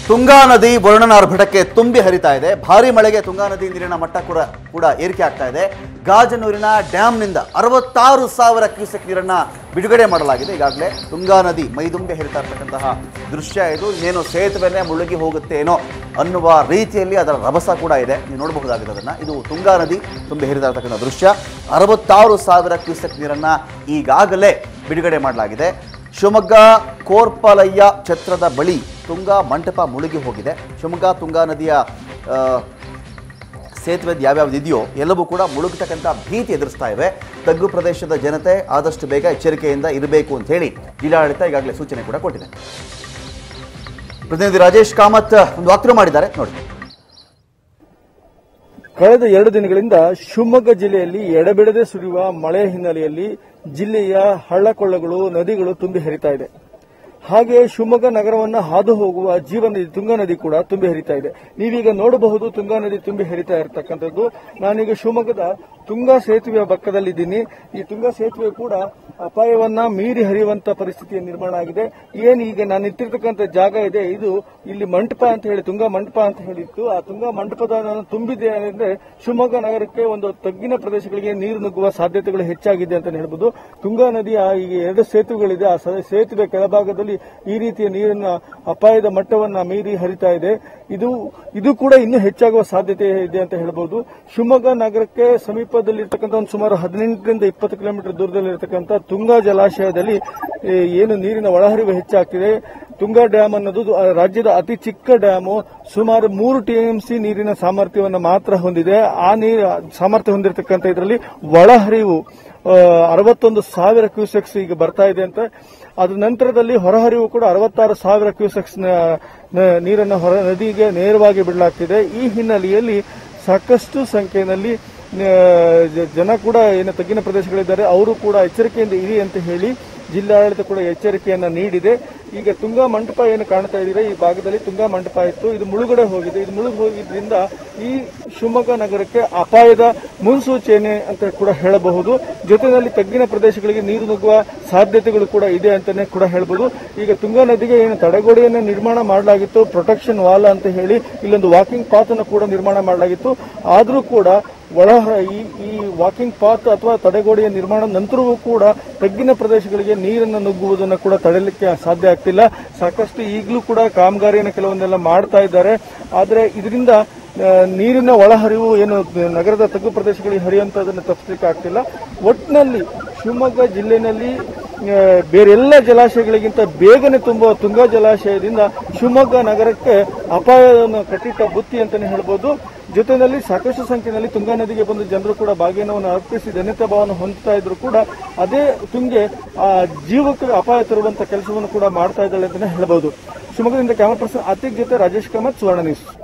ತುಂಗಾ ನದಿ ವರ್ಣನಾರ್ಭಟಕ್ಕೆ ತುಂಬಿ ಹರಿತಾ ಇದೆ ಭಾರಿ ಮಳೆಗೆ ತುಂಗಾ ನದಿ ನೀರಿನ ಮಟ್ಟ ಕೂಡ ಕೂಡ ಏರಿಕೆ ಆಗ್ತಾ ಇದೆ ಗಾಜನೂರಿನ ಡ್ಯಾಂನಿಂದ ಅರವತ್ತಾರು ಸಾವಿರ ಕ್ಯೂಸೆಕ್ ನೀರನ್ನ ಬಿಡುಗಡೆ ಮಾಡಲಾಗಿದೆ ಈಗಾಗಲೇ ತುಂಗಾ ನದಿ ಮೈದುಂಬಿ ಹರಿತಾ ಇರ್ತಕ್ಕಂತಹ ದೃಶ್ಯ ಇದು ಇನ್ನೇನು ಸೇತುವೆನೇ ಮುಳುಗಿ ಹೋಗುತ್ತೇನೋ ಅನ್ನುವ ರೀತಿಯಲ್ಲಿ ಅದರ ರಭಸ ಕೂಡ ಇದೆ ನೀವು ನೋಡಬಹುದಾಗಿದೆ ಅದನ್ನ ಇದು ತುಂಗಾ ನದಿ ತುಂಬಿ ಹರಿತಾ ಇರ್ತಕ್ಕಂಥ ದೃಶ್ಯ ಅರವತ್ತಾರು ಸಾವಿರ ಕ್ಯೂಸೆಕ್ ನೀರನ್ನ ಈಗಾಗಲೇ ಬಿಡುಗಡೆ ಮಾಡಲಾಗಿದೆ ಶಿವಮೊಗ್ಗ ಕೋರ್ಪಲಯ್ಯ ಛತ್ರದ ಬಳಿ ತುಂಗಾ ಮಂಟಪ ಮುಳುಗಿ ಹೋಗಿದೆ ಶಿವಮೊಗ್ಗ ತುಂಗಾ ನದಿಯ ಆ, ಸೇತುವೆದು ಯಾವ್ಯಾವ್ದು ಇದೆಯೋ ಎಲ್ಲವೂ ಕೂಡ ಮುಳುಗತಕ್ಕಂಥ ಭೀತಿ ಎದುರಿಸ್ತಾ ಇವೆ ತಗ್ಗು ಪ್ರದೇಶದ ಜನತೆ ಆದಷ್ಟು ಬೇಗ ಎಚ್ಚರಿಕೆಯಿಂದ ಇರಬೇಕು ಅಂತ ಹೇಳಿ ಜಿಲ್ಲಾಡಳಿತ ಈಗಾಗಲೇ ಸೂಚನೆ ಕೂಡ ಕೊಟ್ಟಿದೆ ಪ್ರತಿನಿಧಿ ರಾಜೇಶ್ ಕಾಮತ್ ಒಂದು ವಾಕ್ತವ್ಯ ಮಾಡಿದ್ದಾರೆ ನೋಡಿ ಕಳೆದ ಎರಡು ದಿನಗಳಿಂದ ಶಿವಮೊಗ್ಗ ಜಿಲ್ಲೆಯಲ್ಲಿ ಎಡಬಿಡದೆ ಸುರಿಯುವ ಮಳೆ ಹಿನ್ನೆಲೆಯಲ್ಲಿ ಜಿಲ್ಲೆಯ ಹಳ್ಳಕೊಳ್ಳಗಳು ನದಿಗಳು ತುಂಬಿ ಹರಿತಾ ಇದೆ ಹಾಗೆ ಶಿವಮೊಗ್ಗ ನಗರವನ್ನ ಹಾದು ಹೋಗುವ ಜೀವ ನದಿ ತುಂಗಾ ನದಿ ಕೂಡ ತುಂಬಿ ಹರಿತಾ ಇದೆ ನೀವೀಗ ನೋಡಬಹುದು ತುಂಗಾ ನದಿ ತುಂಬಿ ಹರಿತಾ ಇರತಕ್ಕಂಥದ್ದು ನಾನೀಗ ಶಿವಮೊಗ್ಗದ ತುಂಗಾ ಸೇತುವೆಯ ಪಕ್ಕದಲ್ಲಿದ್ದೀನಿ ಈ ತುಂಗಾ ಸೇತುವೆ ಕೂಡ ಅಪಾಯವನ್ನ ಮೀರಿ ಹರಿಯುವಂತ ಪರಿಸ್ಥಿತಿಯ ನಿರ್ಮಾಣ ಆಗಿದೆ ಏನ್ ಈಗ ನಾನು ನಿಂತಿರ್ತಕ್ಕಂಥ ಜಾಗ ಇದೆ ಇದು ಇಲ್ಲಿ ಮಂಟಪ ಅಂತ ಹೇಳಿ ತುಂಗಾ ಮಂಟಪ ಅಂತ ಹೇಳಿತ್ತು ಆ ತುಂಗಾ ಮಂಟಪದ ತುಂಬಿದೆ ಅಂದ್ರೆ ಶಿವಮೊಗ್ಗ ನಗರಕ್ಕೆ ಒಂದು ತಗ್ಗಿನ ಪ್ರದೇಶಗಳಿಗೆ ನೀರು ನುಗ್ಗುವ ಸಾಧ್ಯತೆಗಳು ಹೆಚ್ಚಾಗಿದೆ ಅಂತ ಹೇಳ್ಬೋದು ತುಂಗಾ ನದಿಯ ಈಗ ಎರಡು ಸೇತುವೆಗಳಿದೆ ಆ ಸ- ಸೇತುವೆ ಕೆಳಭಾಗದಲ್ಲಿ ಈ ರೀತಿಯ ನೀರನ್ನ ಅಪಾಯದ ಮಟ್ಟವನ್ನ ಮೀರಿ ಹರಿತಾ ಇದೆ ಇದು ಇದು ಕೂಡ ಇನ್ನೂ ಹೆಚ್ಚಾಗುವ ಸಾಧ್ಯತೆ ಇದೆ ಅಂತ ಹೇಳ್ಬೋದು ಶಿವಮೊಗ್ಗ ನಗರಕ್ಕೆ ಸಮೀಪದಲ್ಲಿರ್ತಕ್ಕಂಥ ಒಂದು ಸುಮಾರು ಹದಿನೆಂಟರಿಂದ ಇಪ್ಪತ್ತು ಕಿಲೋಮೀಟರ್ ದೂರದಲ್ಲಿರ್ತಕ್ಕಂಥ ತುಂಗಾ ಜಲಾಶಯದಲ್ಲಿ ಏ, ಏನು ನೀರಿನ ಒಳಹರಿವು ಹೆಚ್ಚಾಗ್ತಿದೆ ತುಂಗಾ ಡ್ಯಾಮ್ ಅನ್ನೋದು ಆ ರಾಜ್ಯದ ಅತಿ ಚಿಕ್ಕ ಡ್ಯಾಮು ಸುಮಾರು ಮೂರು ಟಿಎಂಸಿ ನೀರಿನ ಸಾಮರ್ಥ್ಯವನ್ನು ಮಾತ್ರ ಹೊಂದಿದೆ ಆ ನೀರು ಸಾಮರ್ಥ್ಯ ಹೊಂದಿರತಕ್ಕಂಥ ಇದರಲ್ಲಿ ಒಳಹರಿವು ಆ, ಅರವತ್ತೊಂದು ಸಾವಿರ ಕ್ಯೂಸೆಕ್ಸ್ ಈಗ ಬರ್ತಾ ಇದೆ ಅಂತ ಅದ್ರ ನಂತರದಲ್ಲಿ ಹೊರಹರಿವು ಕೂಡ ಅರವತ್ತಾರು ಸಾವಿರ ಕ್ಯೂಸೆಕ್ಸ್ ನೀರನ್ನು ಹೊರ ನದಿಗೆ ನೇರವಾಗಿ ಬಿಡಲಾಗ್ತಿದೆ ಈ ಹಿನ್ನೆಲೆಯಲ್ಲಿ ಸಾಕಷ್ಟು ಸಂಖ್ಯೆಯಲ್ಲಿ ಆ, ಜ- ಜನ ಕೂಡ ಏನು ತಗ್ಗಿನ ಪ್ರದೇಶಗಳಿದ್ದಾರೆ ಅವರು ಕೂಡ ಎಚ್ಚರಿಕೆಯಿಂದ ಇರಿ ಅಂತ ಹೇಳಿ ಜಿಲ್ಲಾಡಳಿತ ಕೂಡ ಎಚ್ಚರಿಕೆಯನ್ನ ನೀಡಿದೆ ಈಗ ತುಂಗಾ ಮಂಟಪ ಏನು ಕಾಣ್ತಾ ಇದ್ದೀರಾ ಈ ಭಾಗದಲ್ಲಿ ತುಂಗಾ ಮಂಟಪ ಇತ್ತು ಇದು ಮುಳುಗಡೆ ಹೋಗಿದೆ ಇದು ಮುಳುಗಿ ಹೋಗಿದ್ರಿಂದ ಈ ಶಿವಮೊಗ್ಗ ನಗರಕ್ಕೆ ಅಪಾಯದ ಮುನ್ಸೂಚನೆ ಅಂತ ಕೂಡ ಹೇಳಬಹುದು ಜೊತೆಯಲ್ಲಿ ತಗ್ಗಿನ ಪ್ರದೇಶಗಳಿಗೆ ನೀರು ನುಗ್ಗುವ ಸಾಧ್ಯತೆಗಳು ಕೂಡ ಇದೆ ಅಂತಾನೆ ಕೂಡ ಹೇಳ್ಬೋದು ಈಗ ತುಂಗಾ ನದಿಗೆ ಏನು ತಡೆಗೋಡೆಯನ್ನು ನಿರ್ಮಾಣ ಮಾಡಲಾಗಿತ್ತು ಪ್ರೊಟೆಕ್ಷನ್ ವಾಲ್ ಅಂತ ಹೇಳಿ ಇಲ್ಲೊಂದು ವಾಕಿಂಗ್ ಪಾತ್ ಅನ್ನು ಕೂಡ ನಿರ್ಮಾಣ ಮಾಡಲಾಗಿತ್ತು ಆದರೂ ಕೂಡ ಒಳ ಈ ಈ ವಾಕಿಂಗ್ ಪಾತ್ ಅಥವಾ ತಡೆಗೋಡೆಯ ನಿರ್ಮಾಣ ನಂತರವೂ ಕೂಡ ತಗ್ಗಿನ ಪ್ರದೇಶಗಳಿಗೆ ನೀರನ್ನು ನುಗ್ಗುವುದನ್ನು ಕೂಡ ತಡೆಯಲಿಕ್ಕೆ ಸಾಧ್ಯ ಆಗ್ತಿಲ್ಲ ಸಾಕಷ್ಟು ಈಗಲೂ ಕೂಡ ಕಾಮಗಾರಿಯನ್ನು ಕೆಲವೊಂದೆಲ್ಲ ಮಾಡ್ತಾ ಇದ್ದಾರೆ ಆದರೆ ಇದರಿಂದ ಆ, ನೀರಿನ ಒಳಹರಿವು ಏನು ನಗರದ ತಗ್ಗು ಪ್ರದೇಶಗಳಿಗೆ ಹರಿಯುವಂಥದ್ದನ್ನು ತಪ್ಪಿಸಲಿಕ್ಕೆ ಆಗ್ತಿಲ್ಲ ಒಟ್ಟಿನಲ್ಲಿ ಶಿವಮೊಗ್ಗ ಜಿಲ್ಲೆಯಲ್ಲಿ ಆ, ಬೇರೆಲ್ಲ ಜಲಾಶಯಗಳಿಗಿಂತ ಬೇಗನೆ ತುಂಬುವ ತುಂಗಾ ಜಲಾಶಯದಿಂದ ಶಿವಮೊಗ್ಗ ನಗರಕ್ಕೆ ಅಪಾಯವನ್ನು ಕಟ್ಟಿಟ್ಟ ಬುತ್ತಿ ಅಂತಾನೆ ಹೇಳ್ಬೋದು ಜೊತೆಯಲ್ಲಿ ಸಾಕಷ್ಟು ಸಂಖ್ಯೆಯಲ್ಲಿ ತುಂಗಾ ನದಿಗೆ ಬಂದು ಜನರು ಕೂಡ ಭಾಗ್ಯವನ್ನು ಅರ್ಪಿಸಿ ಧನ್ಯತಾ ಭಾವವನ್ನು ಹೊಂದುತ್ತಾ ಇದ್ರು ಕೂಡ ಅದೇ ತುಂಗೆ ಆ ಜೀವಕ್ಕೆ ಅಪಾಯ ತರುವಂತ ಕೆಲಸವನ್ನು ಕೂಡ ಮಾಡ್ತಾ ಇದ್ದಾಳೆ ಅಂತಾನೆ ಹೇಳ್ಬೋದು ಶಿವಮೊಗ್ಗದಿಂದ ಕ್ಯಾಮರಾ ಪರ್ಸನ್ ಅತಿಕ್ ಜೊತೆ ರಾಜೇಶ್ ಕಾಮತ್ ಸುವರ್ಣ ನ್ಯೂಸ್